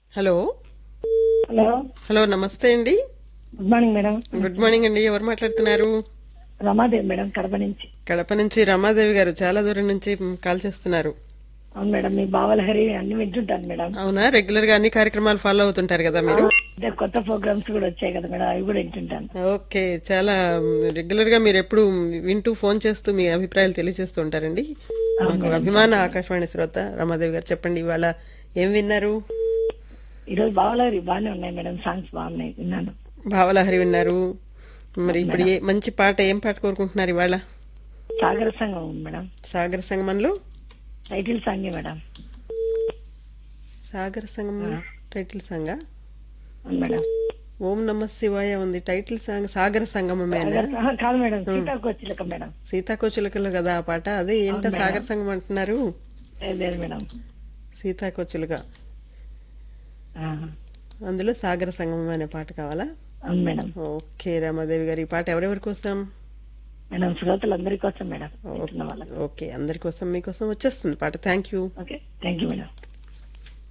hello hello hello నమస్తే అండి good morning madam good morning అండి ఎవరు మాట్లాడుతున్నారు రమాదేవి మేడం కడప నుంచి కడప నుంచి రమాదేవి గారు చాలా దూరం నుంచి కాల్ చేస్తున్నారు అవును మేడం మీ బావలహరి అన్ని వింటుంటాను మేడం అవునా రెగ్యులర్ గా అన్ని కార్యక్రమాలు ఫాలో అవుతుంటారు కదా మీరు అంటే కొత్త ప్రోగ్రామ్స్ కూడా వచ్చాయి కదా మేడం అవి కూడా వింటుంటాను ఓకే చాలా రెగ్యులర్ గా మీరు ఎప్పుడు వింటూ ఫోన్ చేస్తూ మీ అభిప్రాయాలు తెలియజేస్తూ ఉంటారండి మాకు అభిమాన ఆకాశవాణి శ్రోత రమాదేవి గారు చెప్పండి ఇవాళ ఏం విన్నారు ఈరోజు బావలహరి బాగానే ఉన్నాయి మేడం సాంగ్స్ బాగున్నాయి విన్నాను భావలహరి విన్నారు మరి ఇప్పుడు ఏ మంచి పాట ఏం పాట కోరుకుంటున్నారు ఇవాళ సాగర సంఘం ఉంది మేడం సాగర సంగమంలో టైటిల్ సాంగే మేడం సాగర సంగమం టైటిల్ సాంగా అవును మేడం ఓం నమ శివాయ ఉంది టైటిల్ సాంగ్ సాగర సంగమమేనా సాగర- ఆహా, కాదు మేడం సీతాకోచిలక మేడం సీతాకోచులకలు కదా ఆ పాట అదే ఏంటో సాగర సంగమం అంటున్నారు లేదు లేదు మేడం సీతాకోచులుక ఆ, అందులో సాగర సంగమం అనే పాట కావాలా అవును మేడం ఓకే రామాదేవి గారు ఈ పాట ఎవరెవరి కోసం మేడం శ్రోతలందరి కోసం మేడం వింటున్న వాళ్ళకి ఓకే అందరి కోసం మీకోసం వచ్చేస్తుంది పాట thank you okay thank you madam